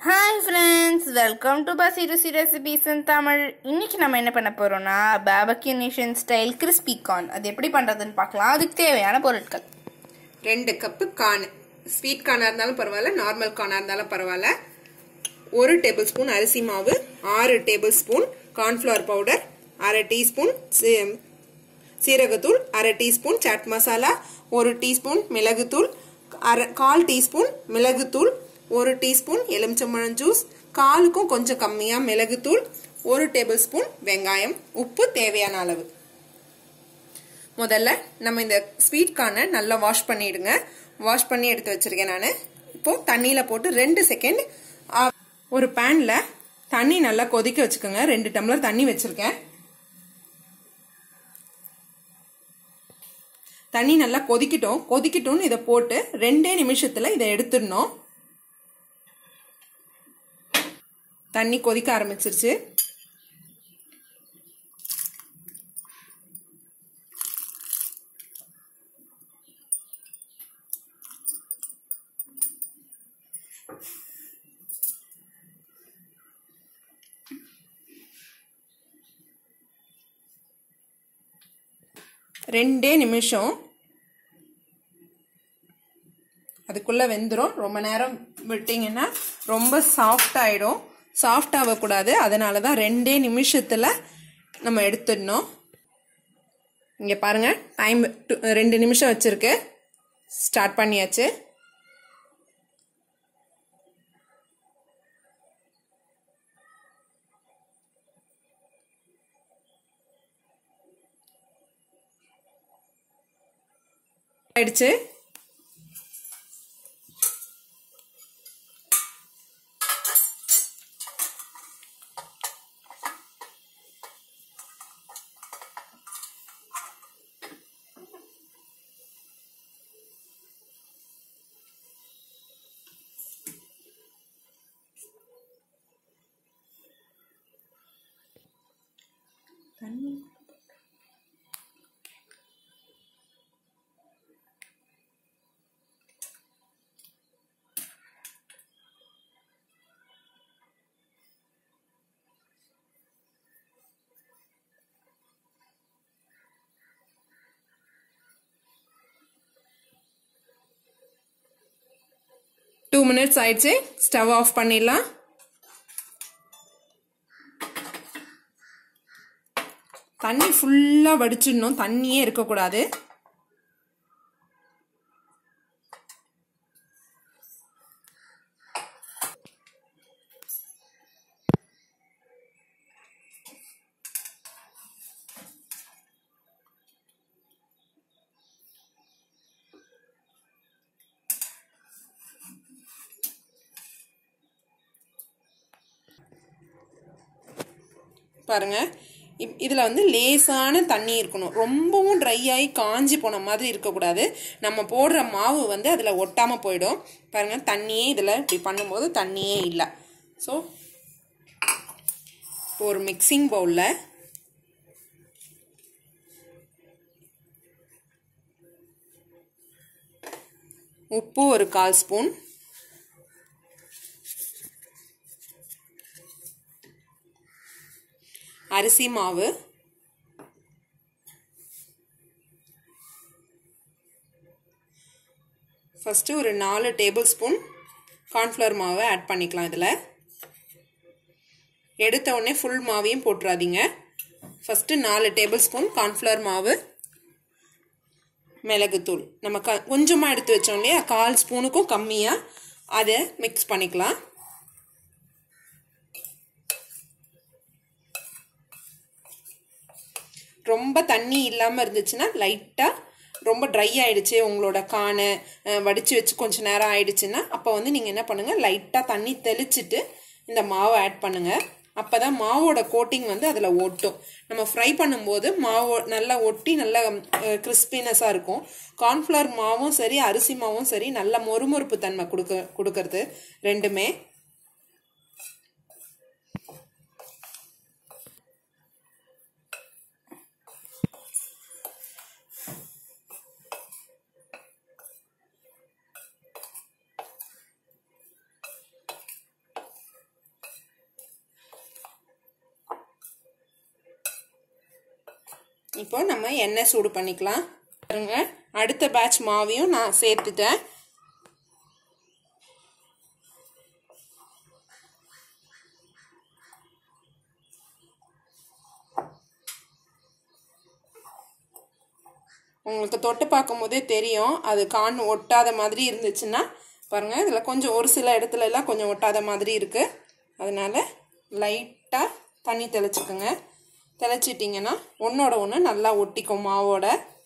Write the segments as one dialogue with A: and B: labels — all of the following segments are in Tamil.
A: ஹாய் ஃப்ரெண்ட்ஸ் வெல்கம் டு பசி ருசி ரெசிபிஸ் இன் தமிழ் இன்னைக்கு நம்ம என்ன பண்ண போறோம்னா barbecue nation style crispy corn அது எப்படி பண்றதுன்னு பார்க்கலாம் அதுக்கு தேவையான பொருட்கள்
B: ரெண்டு கப்பு கார்ன் ஸ்வீட் கார்னாக இருந்தாலும் பரவாயில்ல நார்மல் கார்னாக இருந்தாலும் பரவாயில்ல ஒரு டேபிள் ஸ்பூன் அரிசி மாவு ஆறு டேபிள் ஸ்பூன் கார்ன்ஃப்ளவர் பவுடர் அரை டீஸ்பூன் சீ- சீரகத்தூள் அரை டீஸ்பூன் சாட் மசாலா ஒரு டீஸ்பூன் மிளகுத்தூள் அரை கால் டீஸ்பூன் மிளகுத்தூள் ஒரு டீஸ்பூன் எலுமிச்சம்பழம் ஜூஸ் காலுக்கும் கொஞ்சம் கம்மியாக மிளகுத்தூள் ஒரு டேபிள் ஸ்பூன் வெங்காயம் உப்பு தேவையான அளவு முதல்ல நம்ம இந்த ஸ்வீட் கார்னை நல்லா வாஷ் பண்ணிடுங்க வாஷ் பண்ணி எடுத்து வச்சிருக்கேன் நான் இப்போ தண்ணியில் போட்டு ரெண்டு செகண்ட் ஒரு பேனில் தண்ணி நல்லா கொதிக்க வச்சுக்கோங்க ரெண்டு டம்ளர் தண்ணி வச்சிருக்கேன் தண்ணி நல்லா கொதிக்கட்டும் கொதிக்கட்டும்னு இதை போட்டு ரெண்டே நிமிஷத்தில் இதை எடுத்துடணும் தண்ணி கொதிக்க ஆரம்பிச்சிருச்சு ரெண்டே நிமிஷம் அதுக்குள்ளே வெந்துடும் ரொம்ப நேரம் விட்டிங்கன்னா ரொம்ப சாஃப்ட் ஆகிடும் சாஃப்ட் ஆகக்கூடாது அதனால தான் ரெண்டே நிமிஷத்தில் நம்ம எடுத்துடணும் இங்கே பாருங்கள் டைம் ரெண்டு நிமிஷம் வச்சுருக்கு ஸ்டார்ட் பண்ணியாச்சு ஆயிடுச்சு டூ மினிட்ஸ் ஆயிடுச்சு ஸ்டவ் ஆஃப் பண்ணிடலாம் தண்ணி ஃபுல்லாக வடிச்சிடணும் தண்ணியே இருக்கக்கூடாது பாருங்க இப்- இதுல வந்து லேசான தண்ணி இருக்கணும் ரொம்பவும் ட்ரை ஆகி காஞ்சி போன மாதிரி இருக்கக்கூடாது நம்ம போடுற மாவு வந்து அதில் ஒட்டாம போயிடும் பாருங்க தண்ணியே இதில் இப்படி பண்ணும்போது தண்ணியே இல்லை ஸோ ஒரு மிக்சிங் பவுலில் உப்பு ஒரு கால் ஸ்பூன் அரிசி மாவு ஃபஸ்ட்டு ஒரு நாலு டேபிள் ஸ்பூன் கார்ன்ஃப்ளவர் மாவை ஆட் பண்ணிக்கலாம் இதில் எடுத்த உடனே ஃபுல் மாவையும் போட்டுறாதீங்க ஃபஸ்ட்டு நாலு டேபிள் ஸ்பூன் கார்ன்ஃப்ளவர் மாவு மிளகுத்தூள் நம்ம க கொஞ்சமாக எடுத்து வச்சோம் இல்லையா கால் ஸ்பூனுக்கும் கம்மியாக அதை மிக்ஸ் பண்ணிக்கலாம் ரொம்ப தண்ணி இல்லாமல் இருந்துச்சுன்னா லைட்டாக ரொம்ப ட்ரை ஆயிடுச்சு உங்களோட காணை அஹ், வடிச்சு வச்சு கொஞ்ச நேரம் ஆயிடுச்சுன்னா அப்போ வந்து நீங்கள் என்ன பண்ணுங்கள் லைட்டாக தண்ணி தெளிச்சிட்டு இந்த மாவை ஆட் பண்ணுங்கள் அப்போ தான் மாவோட கோட்டிங் வந்து அதில் ஒட்டும் நம்ம ஃப்ரை பண்ணும்போது மாவு நல்லா ஒட்டி நல்லா கிறிஸ்பினஸாக இருக்கும் கார்ன்ஃப்ளவர் மாவும் சரி அரிசி மாவும் சரி நல்ல மொறுமொறுப்பு தன்மை கொடுக்க கொடுக்கறது ரெண்டுமே இப்போ நம்ம எண்ணெய் சூடு பண்ணிக்கலாம் பாருங்க அடுத்த பேட்ச் மாவையும் நான் சேர்த்துட்டேன் உங்களுக்கு தொட்டு பார்க்கும் போதே தெரியும் அது கான் ஒட்டாத மாதிரி இருந்துச்சுன்னா பாருங்கள் இதில் கொஞ்சம் ஒரு சில இடத்துல எல்லாம் கொஞ்சம் ஒட்டாத மாதிரி இருக்குது அதனால லைட்டாக தண்ணி தெளிச்சுக்குங்க தெளிச்சிட்டிங்கன்னா ஒன்றோட ஒன்று நல்லா ஒட்டிக்கும் மாவோட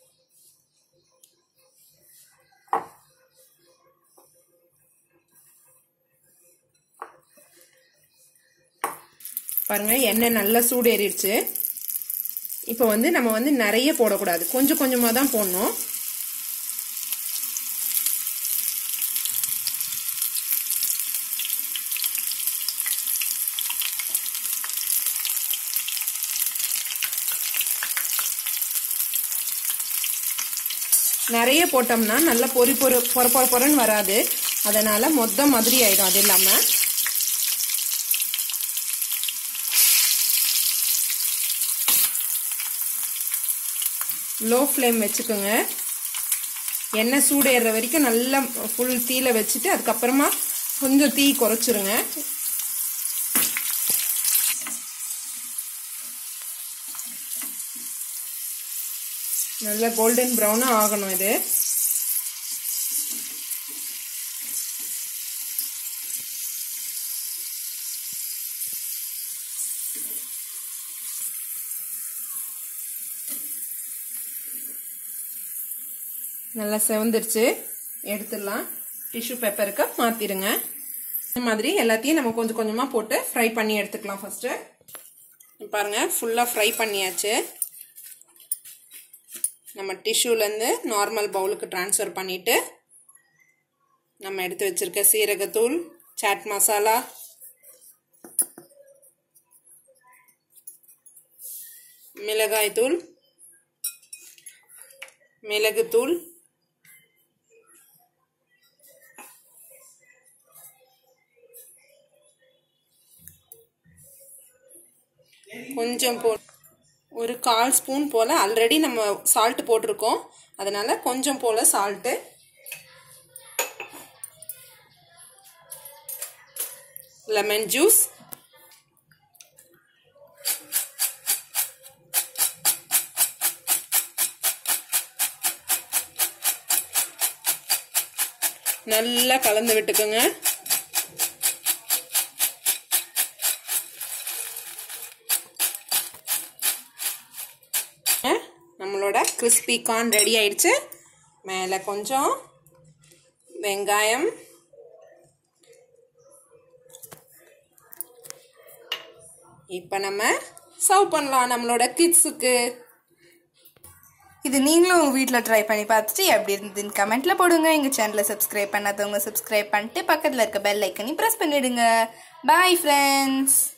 B: பாருங்கள் எண்ணெய் நல்லா சூடேறிடுச்சு இப்போ வந்து நம்ம வந்து நிறைய போடக்கூடாது கொஞ்சம் கொஞ்சமாக தான் போடணும் நிறைய போட்டோம்னா நல்லா பொறி பொறு பொற பொற பொறன்னு வராது அதனால மொத்த மாதிரி ஆயிடும் அது இல்லாமல் லோ ஃப்ளேம் வச்சுக்கோங்க எண்ணெய் சூடேற வரைக்கும் நல்லா ஃபுல் தீயில வச்சுட்டு அதுக்கப்புறமா கொஞ்சம் தீ குறைச்சிருங்க நல்லா கோல்டன் ப்ரௌனாக ஆகணும் இது நல்லா செவந்துருச்சு எடுத்துடலாம் டிஷ்யூ பேப்பருக்கு மாற்றிடுங்க இந்த மாதிரி எல்லாத்தையும் நம்ம கொஞ்சம் கொஞ்சமாக போட்டு ஃப்ரை பண்ணி எடுத்துக்கலாம் ஃபஸ்ட்டு பாருங்கள் ஃபுல்லாக ஃப்ரை பண்ணியாச்சு நம்ம டிஷ்யூலேருந்து நார்மல் பவுலுக்கு ட்ரான்ஸ்ஃபர் பண்ணிவிட்டு நம்ம எடுத்து வச்சுருக்க சீரகத்தூள் சாட் மசாலா மிளகாய்த்தூள் மிளகுத்தூள் கொஞ்சம் போ ஒரு கால் ஸ்பூன் போல் ஆல்ரெடி நம்ம சால்ட் போட்டிருக்கோம் அதனால் கொஞ்சம் போல் சால்ட்டு லெமன் ஜூஸ் நல்லா கலந்து விட்டுக்கோங்க நம்மளோட கிறிஸ்பி கார்ன் ரெடி ஆயிடுச்சு மேலே கொஞ்சம் வெங்காயம் இப்போ நம்ம சர்வ் பண்ணலாம் நம்மளோட கிட்ஸுக்கு
A: இது நீங்களும் உங்கள் வீட்டில் ட்ரை பண்ணி பார்த்துட்டு எப்படி இருந்ததுன்னு கமெண்ட்டில் போடுங்க எங்கள் சேனலை சப்ஸ்கிரைப் பண்ணாதவங்க சப்ஸ்கிரைப் பண்ணிட்டு பக்கத்தில் இருக்க பெல் ஐக்கனையும் ப்ரெஸ் பண்ணிவிடுங்க பாய் ஃப்ரெண்ட்ஸ்